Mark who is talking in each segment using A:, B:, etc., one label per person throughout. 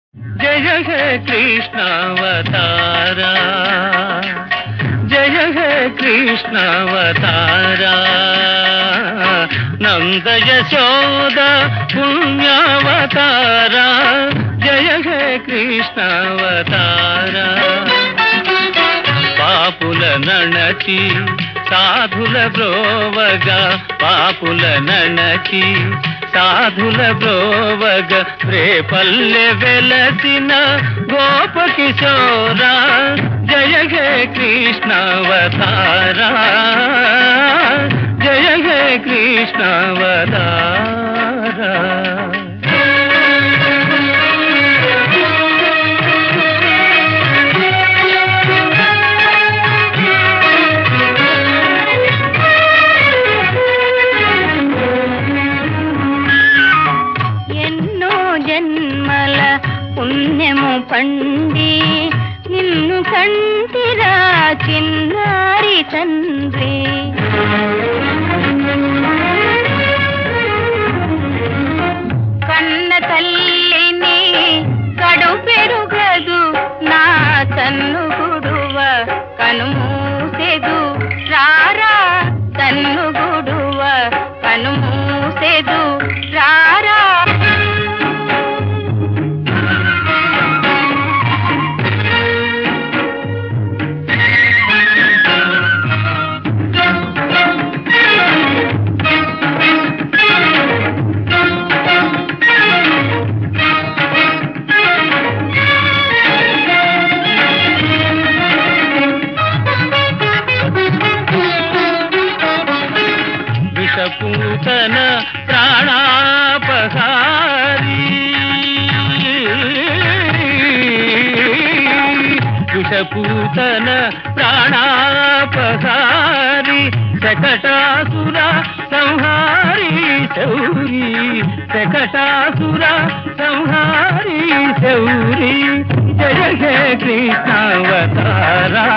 A: జయ హే కృష్ణావతారా జయ హే కృష్ణావతారా నంద యశోద పుణ్యావతారా జయ హే కృష్ణావతారా పాపుల నణచి సాధుల బ్రోవగా పాపుల నణచి సాధుల బ్రోవగ రేపల్లె వెలసిన గోప కిశోరా జయ హే కృష్ణావతారా జయ హే కృష్ణావతారా
B: ఎన్నో జన్మల పుణ్యము పండి నిన్ను కంటిరా చిన్నారి తండ్రి కన్న తల్లిని కడు పెరుగదు నా తన్ను గుడువ కనుమూసెదు రారా తన్ను గుడువ కనుమూసెదు రారా
A: విషపూతన ప్రాణాపహారి విషపూతన ప్రాణాపహారి శకటాసుర సంహారి శౌరి శకటాసుర సంహారి శౌరి జయ హే కృష్ణావతారా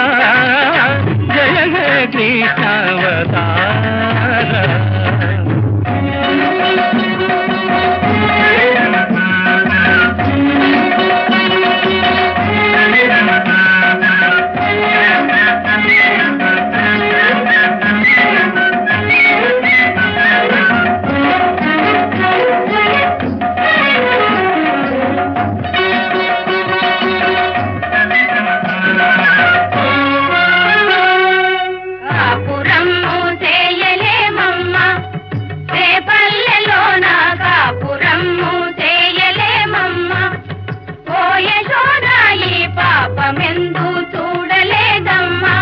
A: జయ హే కృష్ణావతారా
B: కాపురము చేయలేమమ్మ రేపల్లెలో నా కాపురము చేయలేమమ్మ పోయశోదా ఈ పాపమెందు చూడలేదమ్మా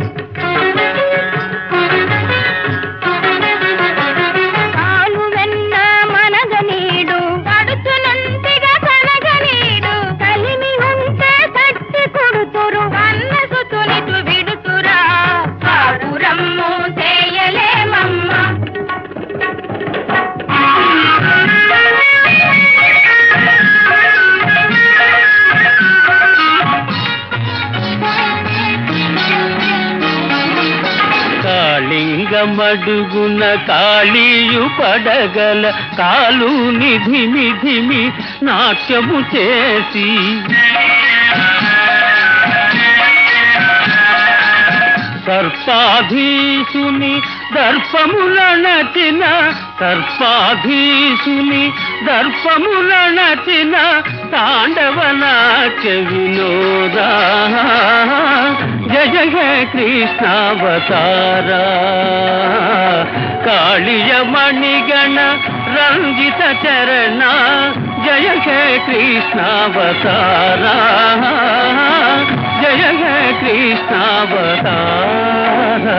B: కాలు వెన్న మనగనీడు కడుతునంతిగా కనగనీడు కలిమి ఉంటే తట్టి కొడుతురు అన్న సుతునిటు విడుతురా కాపురమ్ము చేయలేమమ్మా
A: కాళింగమడుగున కాళీయు పడగల కాలు నిధి నిధిమి నాట్యము చేసి సర్పాధీసుని దర్పముల నచిన సర్పాధీసుని దర్పముల నచిన తాండవ నాట్య వినోదా జయ హే కృష్ణావతారా కాళియ మణిగణ రంజిత చరణ జయ హే కృష్ణావతారా జయ హే కృష్ణావతారా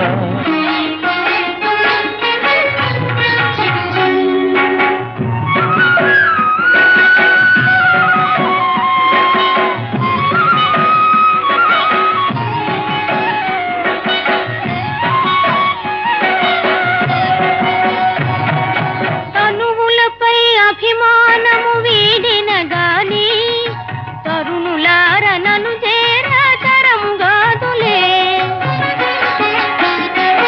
B: తనువులపై అభిమానము వీడిన గాని తరుణులార నను చేర తరము గాదులే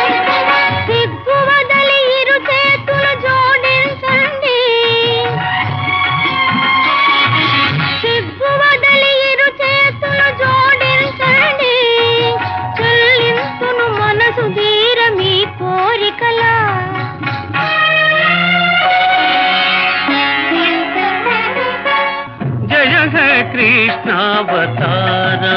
A: హే కృష్ణావతారా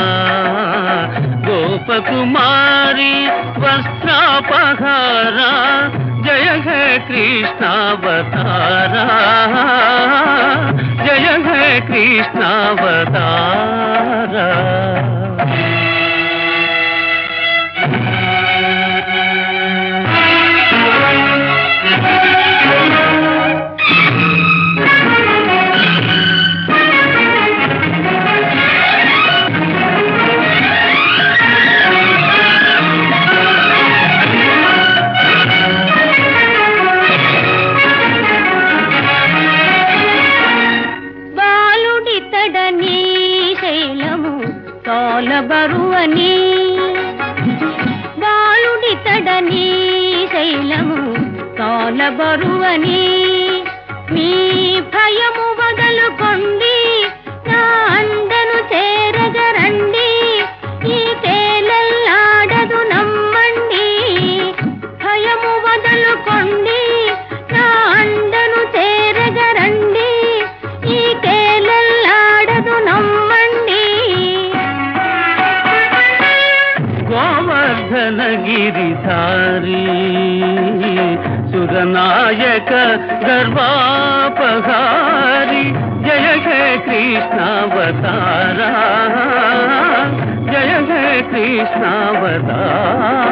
A: గోపకుమారి వస్త్రాపహారా జయ హే కృష్ణావతారా జయ హే కృష్ణావతారా
B: బాలుడితడని శైలము తోల బరువని బాలుడితడని శైలము తోల బరువని మీ భయము వదలుకొండి నా అండను చేరగరండి ఈ తేలల్లాడదు నమ్మండి భయము వదలుకొండి నా అండను చేరగరండి ఈ తేలల్లాడదు నమ్మండి
A: గోవర్ధన గిరిధారి సురనాయక గర్వాపహారి జయ హే కృష్ణావతారా జయ హే కృష్ణావతారా